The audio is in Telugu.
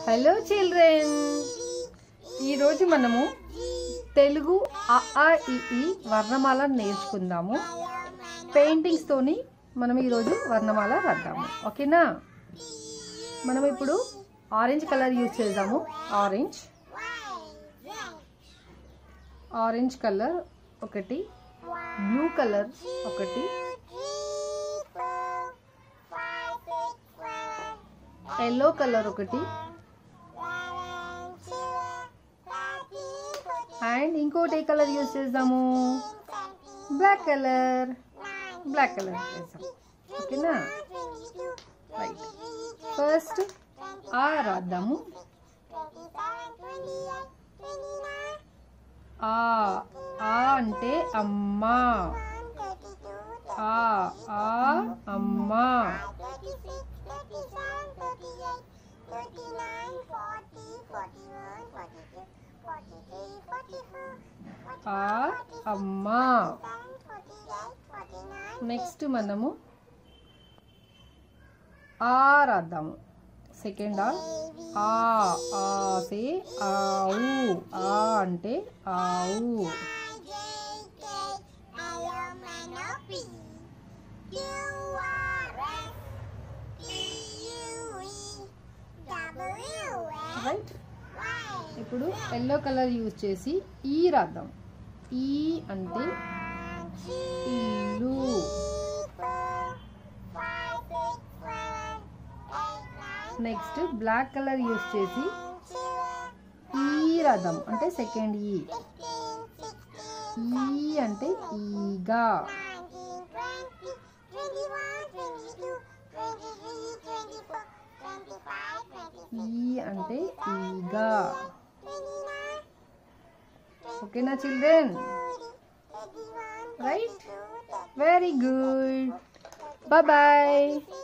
హలో చిల్డ్రన్ ఈరోజు మనము తెలుగు అ ఆ ఇ ఈ వర్ణమాల నేర్చుకుందాము పెయింటింగ్స్తోని మనం ఈరోజు వర్ణమాల రాద్దాము ఓకేనా మనం ఇప్పుడు ఆరెంజ్ కలర్ యూజ్ చేద్దాము ఆరెంజ్ ఆరెంజ్ కలర్ ఒకటి బ్లూ కలర్ ఒకటి ఎల్లో కలర్ ఒకటి అండ్ ఇంకోటి ఏ కలర్ యూజ్ చేద్దాము బ్లాక్ కలర్ బ్లాక్ కలర్ చేద్దాం ఓకేనా రైట్ ఫస్ట్ ఆ రాద్దాము ఆ ఆ అంటే అమ్మా ఆ ఆ అమ్మా ఆ అమ్మా నెక్స్ట్ మనము ఆ రాద్దాము సెకండ్ ఆ ఆ ఆ సే ఆవు ఆ అంటే ఆవు రైట్ ఇప్పుడు ఎల్లో కలర్ యూజ్ చేసి ఈ రాద్దాం ఈ అంటే ఇల్లు నెక్స్ట్ బ్లాక్ కలర్ యూజ్ చేసి ఈ రాద్దాం అంటే సెకండ్ ఈ ఈ అంటే ఈగా ఈ అంటే ఈగా ఓకేనా children right very good boy bye